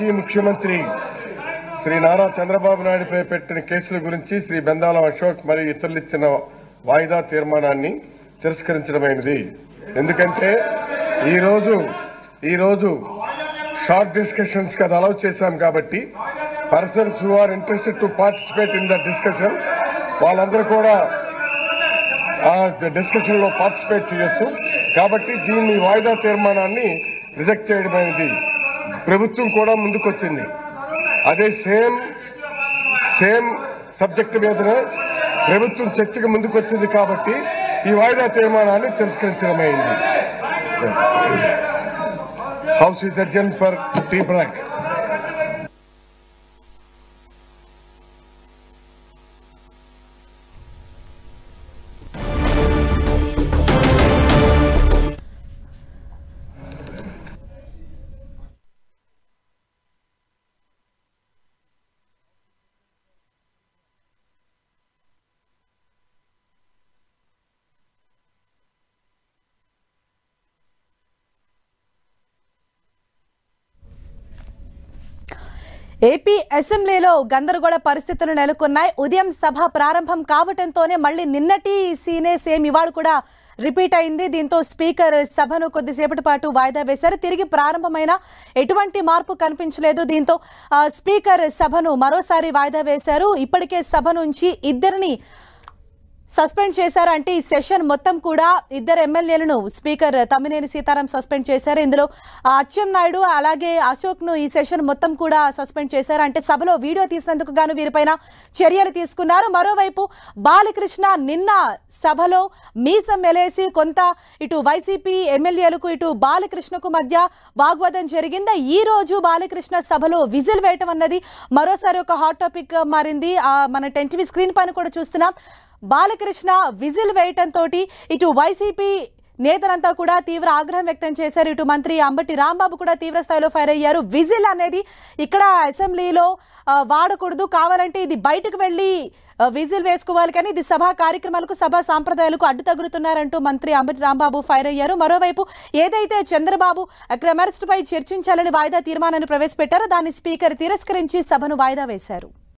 మాజీ ముఖ్యమంత్రి శ్రీ నారా చంద్రబాబు నాయుడుపై పెట్టిన కేసుల గురించి శ్రీ బెందాలం అశోక్ మరియు ఇతరులు ఇచ్చిన వాయిదా తీర్మానాన్ని తిరస్కరించడమైనది ఎందుకంటే ఈరోజు ఈరోజు షార్ట్ డిస్కషన్స్ కి అది అలౌ చేశాం కాబట్టి persons who are interested to participate in the discussion వాళ్ళందరూ కూడా ఆ డిస్కషన్ లో పార్టిసిపేట్ చేయొచ్చు కాబట్టి దీన్ని వాయిదా తీర్మానాన్ని రిజెక్ట్ చేయడమైనది ప్రభుత్వం కూడా ముందుకొచ్చింది అదే సేమ్ సేమ్ సబ్జెక్ట్ మీదనే ప్రభుత్వం చర్చకు ముందుకొచ్చింది కాబట్టి ఈ వాయిదా తీర్మానాన్ని తిరస్కరించడమైంది house is urgent for tea break AP అసెంబ్లీలో గందరగోళ పరిస్థితులు నెలకొన్నాయి ఉదయం సభ ప్రారంభం కావటంతోనే మళ్ళీ నిన్నటి సీనే సేమ్ ఇవాళ కూడా రిపీట్ అయింది దీంతో స్పీకర్ సభను కొద్దిసేపటి పాటు వాయిదా వేశారు తిరిగి ప్రారంభమైన ఎటువంటి మార్పు కనిపించలేదు దీంతో ఆ, స్పీకర్ సభను మరోసారి వాయిదా వేశారు ఇప్పటికే సభ నుంచి ఇద్దరిని సస్పెండ్ చేశారు అంటే ఈ సెషన్ మొత్తం కూడా ఇద్దరు ఎమ్మెల్యేలను స్పీకర్ తమ్మినేని సీతారాం సస్పెండ్ చేశారు ఇందులో ఆ, అచ్చెం నాయుడు అలాగే అశోక్ ను ఈ సెషన్ మొత్తం కూడా సస్పెండ్ చేశారు అంటే సభలో వీడియో తీసినందుకు గాను వీరిపైన చర్యలు తీసుకున్నారు మరోవైపు బాలకృష్ణ నిన్న సభలో మీసం మెలేసి కొంత ఇటు వైసీపీ ఎమ్మెల్యేలకు ఇటు బాలకృష్ణకు మధ్య వాగ్వాదం జరిగింది ఈ రోజు బాలకృష్ణ సభలో విజిల్ వేయటం అన్నది మరోసారి ఒక హాట్ టాపిక్ మారింది ఆ, మన టెన్ టీవీ స్క్రీన్ పైన కూడా చూస్తున్నాం బాలకృష్ణ విజిల్ వేయటంతో ఇటు వైసీపీ నేతలంతా కూడా తీవ్ర ఆగ్రహం వ్యక్తం చేశారు ఇటు మంత్రి అంబటి రాంబాబు కూడా తీవ్ర స్థాయిలో ఫైర్ అయ్యారు విజిల్ అనేది ఇక్కడ అసెంబ్లీలో ఆ, వాడకూడదు కావాలంటే ఇది బయటకు వెళ్ళి ఆ, విజిల్ వేసుకోవాలి కానీ ఇది సభా కార్యక్రమాలకు సభా సాంప్రదాయాలకు అడ్డు తగులుతున్నారంటూ మంత్రి అంబటి రాంబాబు ఫైర్ అయ్యారు మరోవైపు ఏదైతే చంద్రబాబు అక్రమ్ అరెస్టుపై చర్చించాలని వాయిదా తీర్మానాన్ని ప్రవేశపెట్టారో దాన్ని స్పీకర్ తిరస్కరించి సభను వాయిదా వేశారు